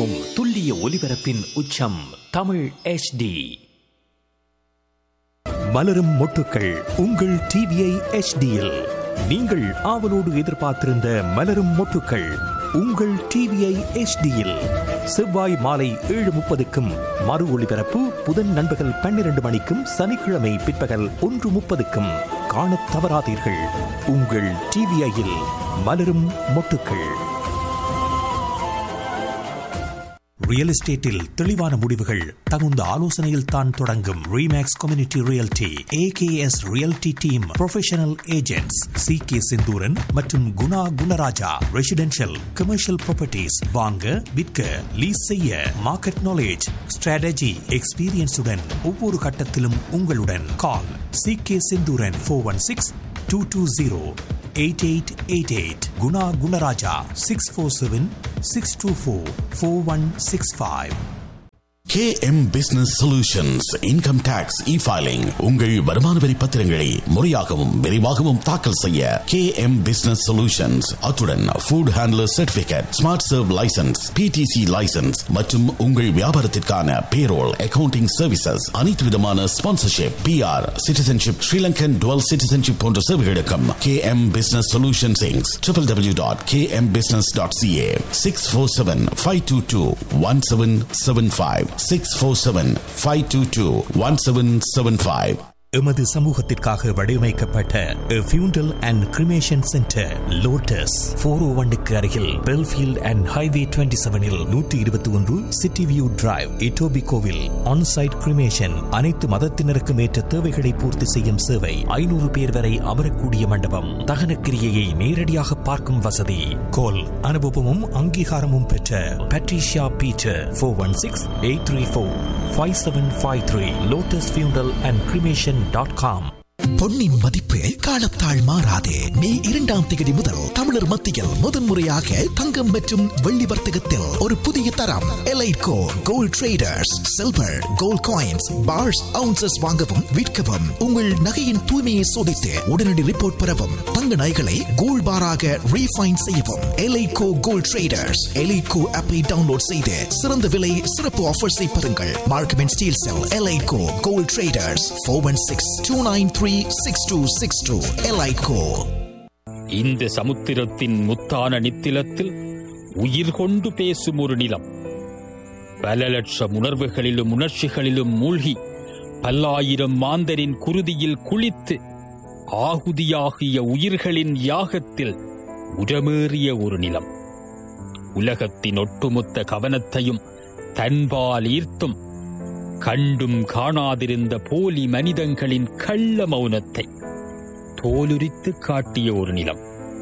எந்நேரமும் துல்லிய ஒலிபரப்பின் உச்சம் தமிழ் HD மலரும் மொட்டுக்கள் உங்கள் டிவியை HDயில் நீங்கள் ஆவலோடு எதிர்பார்த்திருந்த மலரும் மொட்டுக்கள் உங்கள் டிவியை HDயில் செவ்வாய் மாலை ஏழு முப்பதுக்கும் மறு ஒளிபரப்பு புதன் நண்பகல் பன்னிரண்டு மணிக்கும் சனிக்கிழமை பிற்பகல் ஒன்று முப்பதுக்கும் காணத் தவறாதீர்கள் உங்கள் டிவிஐயில் மலரும் மொட்டுக்கள் ரியல் எஸ்டேட்டில் தெளிவான முடிவுகள் தகுந்த ஆலோசனையில் தான் தொடங்கும் Remax community realty AKS realty team professional agents C K Senthuran மற்றும் Guna Gunaraja residential commercial properties வாங்க விற்க லீஸ் செய்ய மார்க்கெட் நாலேஜ் ஸ்ட்ராட்டஜி எக்ஸ்பீரியன்ஸுடன் ஒவ்வொரு கட்டத்திலும் உங்களுடன் call C K Senthuran four one six two two zero eight eight eight eight Guna Gunaraja six four seven six two four four one six five KM Business Solutions Income Tax E-Filing உங்கள் வருமான வரி பத்திரங்களை முறையாகவும் விரைவாகவும் தாக்கல் செய்ய KM Business Solutions அத்துடன் Food Handler Certificate Smart Serve License PTC License மற்றும் உங்கள் வியாபாரத்திற்கான Payroll Accounting Services அனைத்து விதமான Sponsorship PR Citizenship Sri Lankan Dual Citizenship போன்ற சேவைகளுக்கும் KM Business Solutions Inc. www.kmbusiness.ca 647-522-1775 647-522-1775 எமது சமூகத்திற்காக வடிவமைக்கப்பட்ட funeral and cremation centre Lotus four o ஒன்னுக்கு அருகில் பெல்ஃபீல்ட் அண்ட் ஹைவே டுவெண்ட்டி செவனில் நூற்றி இருபத்தி ஒன்று சிட்டி வியூ டிரைவ் இட்டோபி கோவில் ஆன்சைட் கிரிமேஷன் அனைத்து மதத்தினருக்கும் ஏற்ற தேவைகளை பூர்த்தி செய்யும் சேவை ஐநூறு பேர் வரை அமரக்கூடிய மண்டபம் தகன கிரியையை நேரடியாக பார்க்கும் வசதி கோல் அனுபவமும் அங்கீகாரமும் பெற்ற Patricia Peter four one six eight three four five seven five three Lotus funeral and cremation dot com பொன்னின் மதிப்பு காலத்தால் மாறாதே மே இரண்டாம் தேதி முதல் தமிழர் மத்தியில் முதன்முறையாக தங்கம் மற்றும் வெள்ளி வர்த்தகத்தில் ஒரு புதிய தரம் Elitco gold traders silver gold coins bars ounces வாங்கவும் விற்கவும் உங்கள் நகையின் தூய்மையை சோதித்து உடனடி ரிப்போர்ட் பெறவும் தங்க நகைகளை கோல்ட் பாராக ரீஃபைன் செய்யவும் எலைட்கோ கோல்ட் ட்ரேடர்ஸ் எலைட்கோ ஆப்பை டவுன்லோட் செய்து சிறந்த விலை சிறப்பு ஆஃபர்ஸை பெறுங்கள் Markham and Steeles Elitco gold traders four one six two nine three six two six two Elitco இந்த சமுத்திரத்தின் முத்தான நித்திலத்தில் உயிர் கொண்டு பேசும் ஒரு நிலம் பல லட்சம் உணர்வுகளிலும் உணர்ச்சிகளிலும் மூழ்கி பல்லாயிரம் மாந்தரின் குருதியில் குளித்து ஆகுதியாகிய உயிர்களின் யாகத்தில் உரமேறிய ஒரு நிலம் உலகத்தின் ஒட்டுமொத்த கவனத்தையும் தன்பால் ஈர்த்தும் கண்டும் காணாதிருந்த போலி மனிதங்களின் கள்ள மௌனத்தை தோலுரித்து காட்டிய ஒரு நிலம்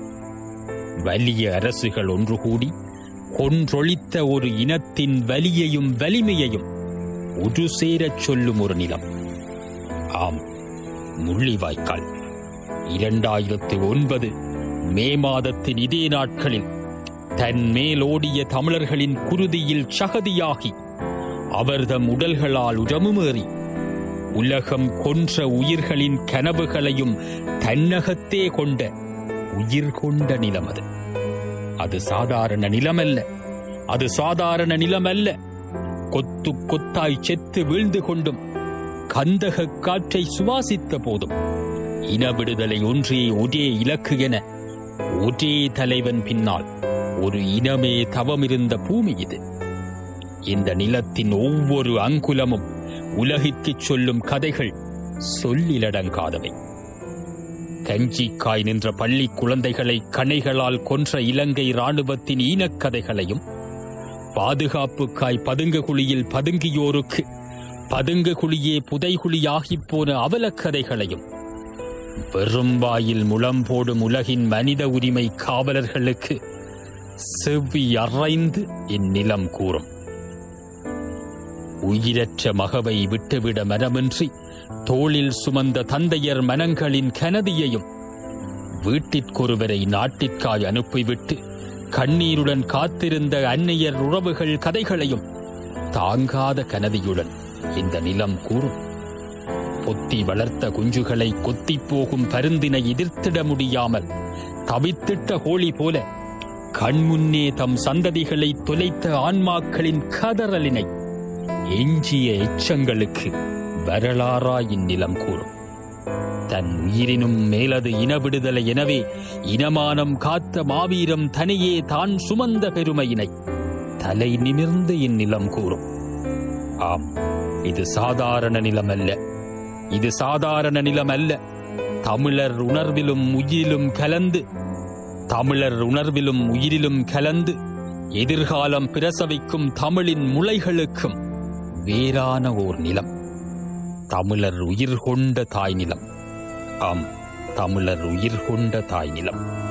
வலிய அரசுகள் ஒன்று கூடி கொன்றொழித்த ஒரு இனத்தின் வலியையும் வலிமையையும் ஒரு சேரச் சொல்லும் ஒரு நிலம் ஆம் முள்ளிவாய்க்கால் இரண்டாயிரத்து ஒன்பது மே மாதத்தின் இதே நாட்களில் தன் மேலோடிய தமிழர்களின் குருதியில் சகதியாகி அவர்தம் உடல்களால் உடமுமேறி உலகம் கொன்ற உயிர்களின் கனவுகளையும் தன்னகத்தே கொண்ட உயிர் கொண்ட நிலம் அது அது சாதாரண நிலமல்ல அது சாதாரண நிலமல்ல கொத்து கொத்தாய் செத்து வீழ்ந்து கொண்டும் கந்தக காற்றை சுவாசித்த போதும் இன விடுதலை ஒன்றே ஒரே இலக்கு என ஒரே தலைவன் பின்னால் ஒரு இனமே தவமிருந்த பூமி இது இந்த நிலத்தின் ஒவ்வொரு அங்குலமும் உலகிற்குச் சொல்லும் கதைகள் சொல்லிலடங்காதவை கஞ்சிக்காய் நின்ற பள்ளி குழந்தைகளை கணைகளால் கொன்ற இலங்கை ராணுவத்தின் ஈனக்கதைகளையும் பாதுகாப்புக்காய் பதுங்க குழியில் பதுங்கியோருக்கு பதுங்க குழியே புதைகுழியாகிப் போன அவலக்கதைகளையும் வெறும் வாயில் முளம் போடும் உலகின் மனித உரிமை காவலர்களுக்கு செவ்வி அறைந்து இந்நிலம் கூறும் உயிரற்ற மகவை விட்டுவிட மனமின்றி தோளில் சுமந்த தந்தையர் மனங்களின் கனதியையும் வீட்டிற்கொருவரை நாட்டிற்காய் அனுப்பிவிட்டு கண்ணீருடன் காத்திருந்த அன்னையர் உறவுகள் கதைகளையும் தாங்காத கனதியுடன் இந்த நிலம் கூறும் பொத்தி வளர்த்த குஞ்சுகளை கொத்திப் போகும் பருந்தினை எதிர்த்திட முடியாமல் தவித்திட்ட கோழி போல கண்முன்னே தம் சந்ததிகளை தொலைத்த ஆன்மாக்களின் கதறலினை எஞ்சிய எச்சங்களுக்கு வரலாறா இந்நிலம் கூறும் தன் உயிரினும் மேலது இனவிடுதலை எனவே இனமானம் காத்த மாவீரம் தனியே தான் சுமந்த பெருமையினை தலை நிமிர்ந்து இந்நிலம் கூறும் ஆம் இது சாதாரண நிலம் அல்ல இது சாதாரண நிலம் அல்ல தமிழர் உணர்விலும் உயிரிலும் கலந்து தமிழர் உணர்விலும் உயிரிலும் கலந்து எதிர்காலம் பிரசவிக்கும் தமிழின் முளைகளுக்கும் வேறான ஓர் நிலம் தமிழர் உயிர் கொண்ட தாய் நிலம் ஆம் தமிழர் உயிர் கொண்ட தாய் நிலம்